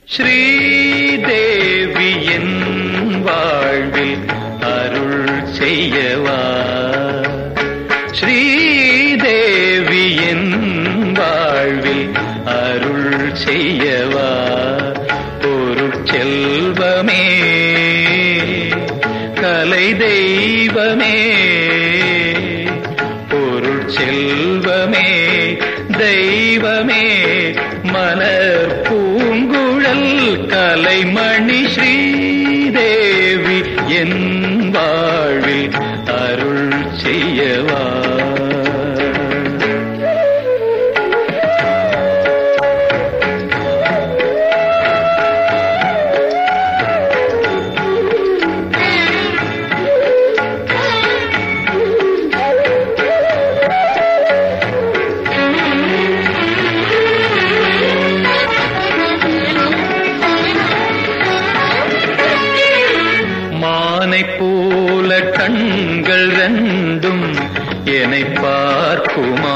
ஸ்ரீதேவி என் வாழ்வில் அருள் செய்யவா ஸ்ரீதேவி என் வாழ்வில் அருள் செய்யவா பொருட்செல்வமே கலை தெய்வமே பொருட்செல்வமே தெய்வமே மலர் பூங்குழல் கலைமணி ஸ்ரீதேவி என் வாழ்வில் அருள் செய்யவா மானை போல கண்கள் ரெண்டும் என்னை பார்க்குமா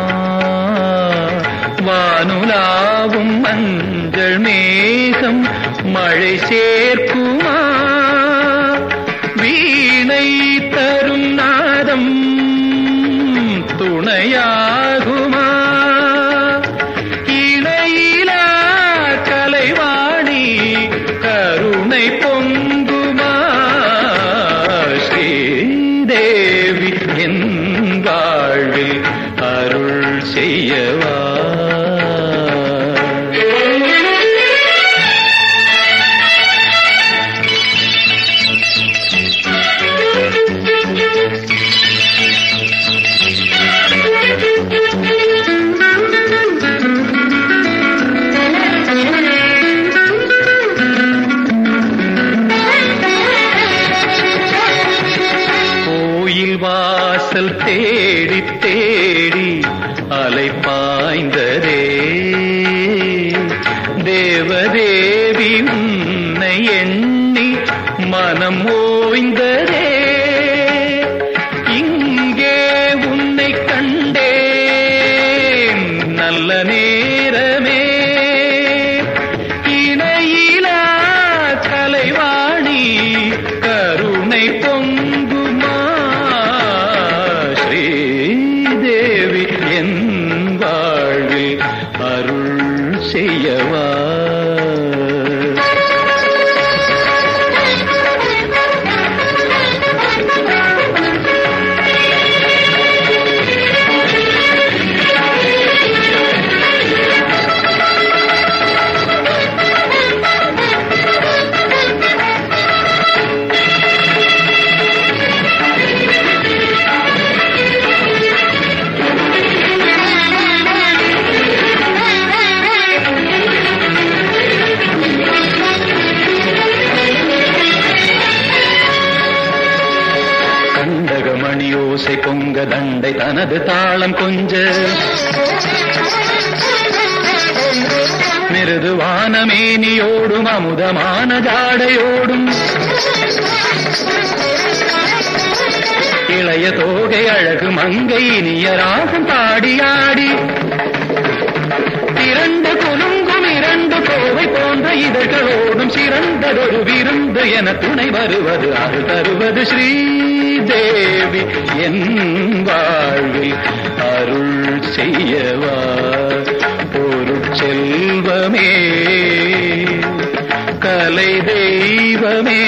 வானுலாவும் மஞ்சள் மேகம் மழை சேர்க்குமா வீணை தரும் நாதம் துணையாகுமா இணையிலா கலைவாணி கருணை பொங்குமா ஸ்ரீதேவி என் வாழ்வில் அருள் செய்யவா கோயில் வாசல் தேடி தேடி அலை பாய்ந்ததே தேவதேவி உன்னை எண்ணி மனம் ஓய்ந்ததே இங்கே உன்னை கண்டேன் நல்ல நேரமே இணையிலா கலைவாணி கருணை பொங்குமா ஸ்ரீதேவி என் வாழ்வில் அருள் செய்யவா கண்டகமணி ஓசை பொங்க தண்டை தனது தாளம் கொஞ்ச மிருதுவான மேனியோடும் அமுதமான ஜாடையோடும் இளைய தோகை அழகு மங்கை இனிய ராகம் பாடியாடி இரண்டு குலுங்கும் இரண்டு கோவை போன்ற இதழ்களோடும் சிறந்ததொரு விருந்து என துணை வருவது அது தருவது ஸ்ரீதேவி என் வாழ்வில் அருள் செய்யவா பொருட்செல்வமே கலை தெய்வமே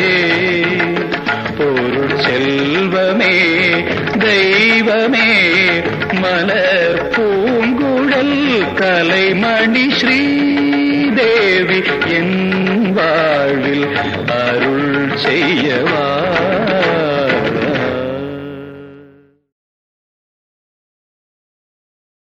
பொருட்செல்வமே தெய்வமே மலர் பூங்குழல் கலைமணி ஸ்ரீதேவி என் வாழ்வில் அருள் செய்யவா